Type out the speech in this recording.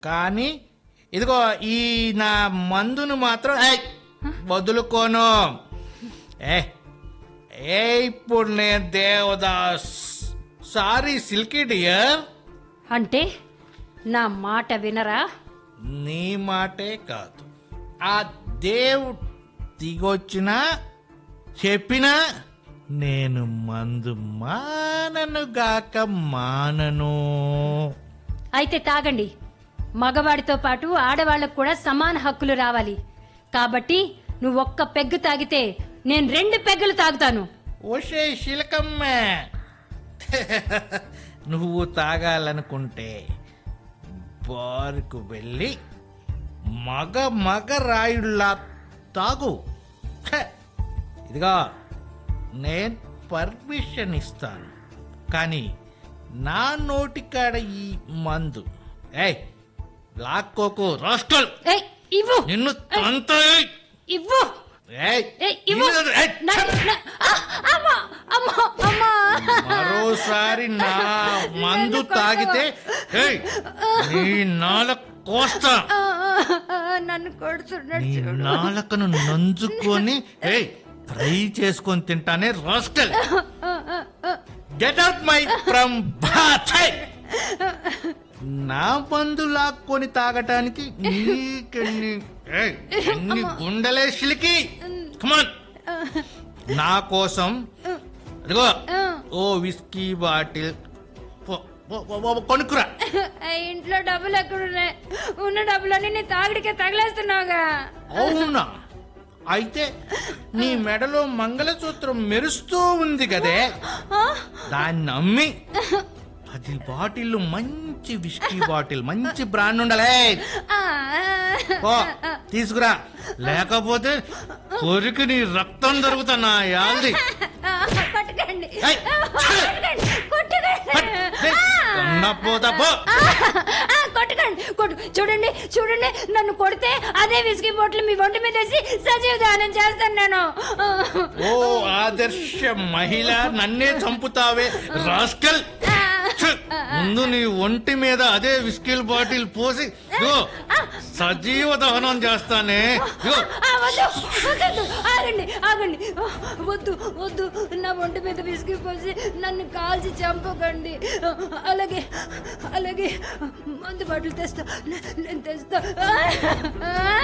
కానీ ఇదిగో ఈ నా మందును మాత్రం ఏయ్, వదులుకోను ఏ ఏ ఇప్పుడు నేను దేవదాస్ సారీ సిల్కీ డియర్ అంటే నా మాట వినరా నీ మాటే కాదు ఆ దేవుడు దిగొచ్చినా చెప్పినా నేను మందు మానను గాక మానను అయితే తాగండి మగవాడితో పాటు ఆడవాళ్ళకు కూడా సమాన హక్కులు రావాలి కాబట్టి నువ్వు ఒక్క పెగ్గు తాగితే నేను రెండు పెగ్గులు తాగుతాను ఓషే శిలకమ్మ నువ్వు తాగాలనుకుంటే బారుకు వెళ్ళి మగ మగ రాయుళ్ళ తాగు హ, ఇదిగా నేను పర్మిషన్ ఇస్తాను కానీ నా నోటికాడ ఈ మందు ఏయ్ లాక్కోకు రాస్కల్ ఏయ్ ఇవ్వు నిన్ను తంత ఇవ్వు ఏయ్ ఏయ్, ఇవ్వు ఇవ్వు, ఏయ్, నా- నా- ఆ, అమ్మా అమ్మా అమ్మా మరోసారి నా మందు తాగితే ఏయ్, నీ నాల కోస్తా ఆ, ఆ, నన్ను కొడుతున్నాడు నీ చూడు. నాలకను నంజుకొని ఏయ్ ఫ్రై చేసుకొని తింటానే rascal get out my from నా మందు లాక్కొని తాగటానికి నీకెన్ని ఏయ్, ఎన్ని గుండెలే సిలికి కమాన్ నా కోసం అదిగో ఓ విస్కీ బాటిల్ పో- పో- పో- పో- కొనుక్కురా ఆ, ఇంట్లో డబ్బులు ఎక్కడున్నాయి ఉన్న డబ్బులన్నీ నీ తాగిడికే తగిలేస్తున్నావుగా అవునా అయితే నీ మెడలో మంగళసూత్రం మెరుస్తూ ఉంది కదే ఆ? దాన్ని అమ్మి పది బాటిల్ మంచి విస్కీ బాటిల్ మంచి బ్రాండ్ ఉండాలే ఆ, ఓ తీసుకురా లేకపోతే కొరికి నీ రక్తం దొరుకుతా నా యాల్ది ఆ, కొట్టకండి ఏయ్, కొట్టకండి కొట్టకండి ఏయ్, కన్నపోతా పో ఆ, ఆ, కొట్టకండి కొట్టు చూడండి చూడండి నన్ను కొడితే అదే విసిగి బొట్లు మీ ఒంటి మీద వేసి సజీవ దానం చేస్తాను నేను ఓ ఆదర్శ మహిళ నన్నే చంపుతావే రాస్కల్ ఛ్! ముందు నీ ఒంటి మీద అదే విస్కిల్ బాటిల్ పోసి ఇదిగో, సజీవ దహనం చేస్తానే ఇదిగో, ఆ, వద్దు వద్దు ఆగండి ఆగండి వద్దు వద్దు నా ఒంటి మీద విసిగి పోసి నన్ను కాల్చి చంపకండి అలాగే అలాగే మందు బాటిల్ తెస్తా నేను తెస్తా